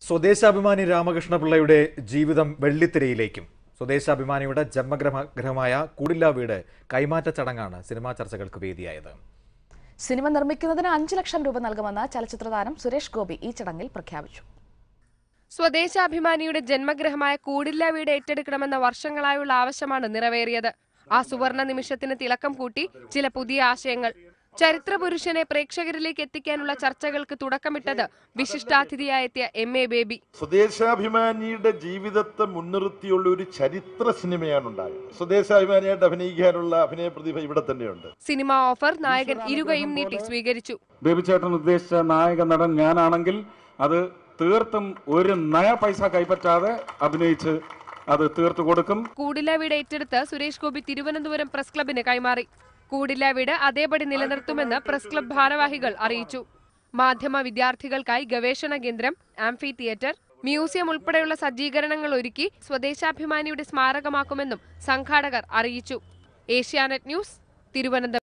സ്വദേശാഭിമാനി രാമകൃഷ്ണപിള്ളയുടെ ജീവിതം വെള്ളിത്തിരയിലേക്കും സ്വദേശാഭിമാനിയുടെ ജന്മഗ്രഹമായ കൂടില്ല വീട് കൈമാറ്റ ചടങ്ങാണ് സിനിമാ ചർച്ചകൾക്ക് വേദിയായത് സിനിമ നിർമ്മിക്കുന്നതിന് അഞ്ചു ലക്ഷം രൂപ നൽകുമെന്ന് ചലച്ചിത്ര താരം സുരേഷ് ഗോപി ഈ ചടങ്ങിൽ പ്രഖ്യാപിച്ചു സ്വദേശാഭിമാനിയുടെ ജന്മഗ്രഹമായ കൂടില്ല വീട് ഏറ്റെടുക്കണമെന്ന വർഷങ്ങളായുള്ള ആവശ്യമാണ് നിറവേറിയത് ആ സുവർണ നിമിഷത്തിന് തിളക്കം കൂട്ടി ചില പുതിയ ആശയങ്ങൾ ചരിത്ര പുരുഷനെ പ്രേക്ഷകരിലേക്ക് എത്തിക്കാനുള്ള ചർച്ചകൾക്ക് തുടക്കമിട്ടത് വിശിഷ്ടാതിഥിയായ എത്തിയ എം എ ബേബി സ്വദേശാഭിമാനിയുടെ ജീവിതത്തെ മുൻനിർത്തിയുള്ള ഒരു ചരിത്ര സിനിമയാണ് ഉണ്ടായത് സ്വദേശാഭിമാനിയായിട്ട് അഭിനയിക്കാനുള്ള അഭിനയ പ്രതിഭ ഇവിടെ തന്നെയുണ്ട് സിനിമാ ഓഫർ നായകൻ ഇരുകയും നീട്ടി സ്വീകരിച്ചു ബേബി ചേട്ടൻ ഉദ്ദേശിച്ച നായക നടൻ ഞാനാണെങ്കിൽ അത് തീർത്തും ഒരു നയ പൈസ കൈപ്പറ്റാതെ അഭിനയിച്ച് അത് തീർത്തു കൊടുക്കും കൂടില്ല വീട് ഏറ്റെടുത്ത് സുരേഷ് ഗോപി തിരുവനന്തപുരം പ്രസ് ക്ലബിന് കൈമാറി കൂടില്ല വീട് അതേപടി നിലനിർത്തുമെന്ന് പ്രസ് ക്ലബ് ഭാരവാഹികൾ അറിയിച്ചു മാധ്യമ വിദ്യാർത്ഥികൾക്കായി ഗവേഷണ കേന്ദ്രം ആംഫി തിയേറ്റർ മ്യൂസിയം ഉൾപ്പെടെയുള്ള സജ്ജീകരണങ്ങൾ ഒരുക്കി സ്വദേശാഭിമാനിയുടെ സ്മാരകമാക്കുമെന്നും സംഘാടകർ അറിയിച്ചു ഏഷ്യാനെറ്റ് ന്യൂസ് തിരുവനന്തപുരം